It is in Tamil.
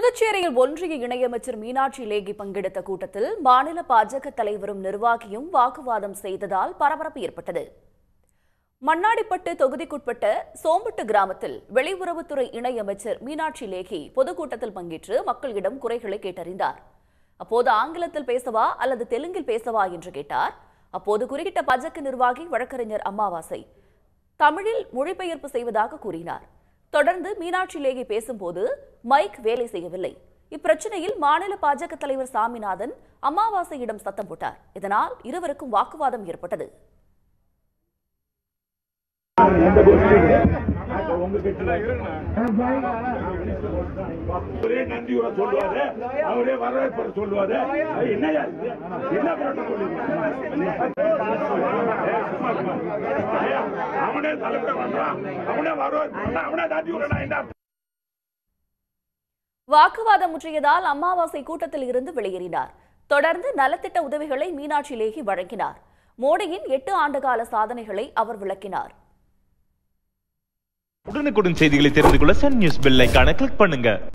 புதுச்சேரியில் ஒன்றிய இணையமைச்சர் மீனாட்சி லேகி பங்கெடுத்த கூட்டத்தில் மாநில பாஜக தலைவரும் நிர்வாகியும் வாக்குவாதம் செய்ததால் பரபரப்பு ஏற்பட்டது மண்ணாடிப்பட்டு தொகுதிக்குட்பட்ட சோம்பட்டு கிராமத்தில் வெளியுறவுத்துறை இணையமைச்சர் மீனாட்சி லேகி பொதுக்கூட்டத்தில் பங்கேற்று மக்களிடம் குறைகளை கேட்டறிந்தார் அப்போது ஆங்கிலத்தில் பேசவா அல்லது தெலுங்கில் பேசவா என்று கேட்டார் அப்போது குறுக்கிட்ட பாஜக நிர்வாகி வழக்கறிஞர் அம்மாவாசை தமிழில் மொழிபெயர்ப்பு செய்வதாக கூறினார் தொடர்ந்து மீனாட்சி லேகி பேசும்போது மைக் வேலை செய்யவில்லை இப்பிரச்சனையில் மாநில பாஜக தலைவர் சாமிநாதன் அமாவாசையிடம் சத்தம் போட்டார் இதனால் இருவருக்கும் வாக்குவாதம் ஏற்பட்டது ஒரே நன்றியோட சொல்லுவாரு அவரே வரவேற்பு சொல்லுவாரு அது என்னையா இது? என்ன protocol இது? ஏய், சும்மா இருமா. ஐயா, அவனே தலைவர் பண்றான் அவனே வரவேற்பு பண்றான், அவனே நன்றி விடணும் என்ன வாக்குவாதம் முற்றியதால் அமாவாசை கூட்டத்தில் இருந்து வெளியேறினார் தொடர்ந்து நலத்திட்ட உதவிகளை மீனாட்சி லேகி வழங்கினார் மோடியின் எட்டு ஆண்டுகால சாதனைகளை அவர் விளக்கினார் உடனுக்குடன் செய்திகளை தெரிந்து கொள்ள சன் நியூஸ் பெல் ஐகானை கிளிக் பண்ணுங்க